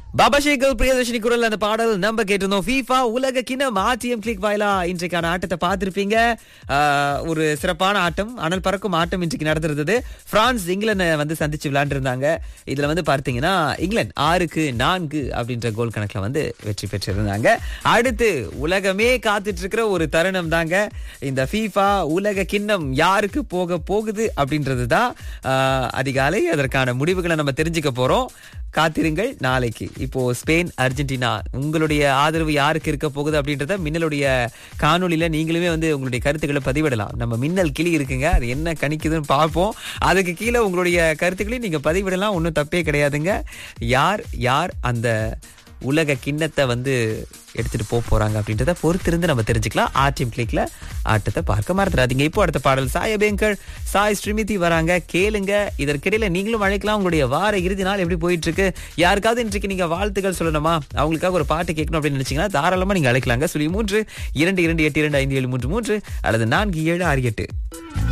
பாபா சேகர் பிரியதர்ஷினி குரல் அந்த பாடல் நம்ம கேட்டிருந்தோம் FIFA உலக கிணம் ஆர்டிஎம் கிளிக் வாயிலா இன்றைக்கான ஆட்டத்தை பார்த்திருப்பீங்க ஆஹ், ஒரு சிறப்பான ஆட்டம் அனல் பறக்கும் ஆட்டம் இன்றைக்கு நடந்திருந்தது பிரான்ஸ் இங்கிலாந்து வந்து சந்திச்சு விளையாண்டுருந்தாங்க இதுல வந்து பார்த்தீங்கன்னா இங்கிலாந்து ஆறுக்கு நான்கு அப்படின்ற கோல் கணக்குல வந்து வெற்றி பெற்றிருந்தாங்க அடுத்து உலகமே காத்துட்டு இருக்கிற ஒரு தருணம் தாங்க இந்த FIFA உலக கிண்ணம் யாருக்கு போக போகுது அப்படின்றது தான் அதிகாலை அதற்கான முடிவுகளை நம்ம தெரிஞ்சுக்க போறோம் காத்திருங்கள் நாளைக்கு இப்போ ஸ்பெயின் அர்ஜென்டினா உங்களுடைய ஆதரவு யாருக்கு இருக்க போகுது அப்படின்றத மின்னலுடைய காணொளியில நீங்களுமே வந்து உங்களுடைய கருத்துக்களை பதிவிடலாம் நம்ம மின்னல் கிளி இருக்குங்க அது என்ன கணிக்குதுன்னு பார்ப்போம் அதுக்கு கீழே உங்களுடைய கருத்துக்களையும் நீங்க பதிவிடலாம் ஒன்றும் தப்பே கிடையாதுங்க யார் யார் அந்த உலக கிண்ணத்தை வந்து எடுத்துட்டு போக போறாங்க அப்படின்றத பொறுத்திருந்து நம்ம தெரிஞ்சுக்கலாம் ஆர்டிஎம் கிளிக்ல ஆட்டத்தை பார்க்க மறந்துடாதீங்க இப்போ அடுத்த பாடல் சாய் அபேங்கர் சாய் ஸ்ரீமிதி வராங்க கேளுங்க இதற்கிடையில நீங்களும் அழைக்கலாம் உங்களுடைய வார இறுதி நாள் எப்படி போயிட்டு இருக்கு யாருக்காவது இன்றைக்கு நீங்க வாழ்த்துக்கள் சொல்லணுமா அவங்களுக்காக ஒரு பாட்டு கேட்கணும் அப்படின்னு நினைச்சீங்கன்னா தாராளமா நீங்க அழைக்கலாங்க சொல்லி மூன்று இரண்டு இரண்டு எட்டு இரண்டு ஐந்து ஏழு மூன்று மூன்று அல்லது நான்கு ஏழு ஆறு எட்டு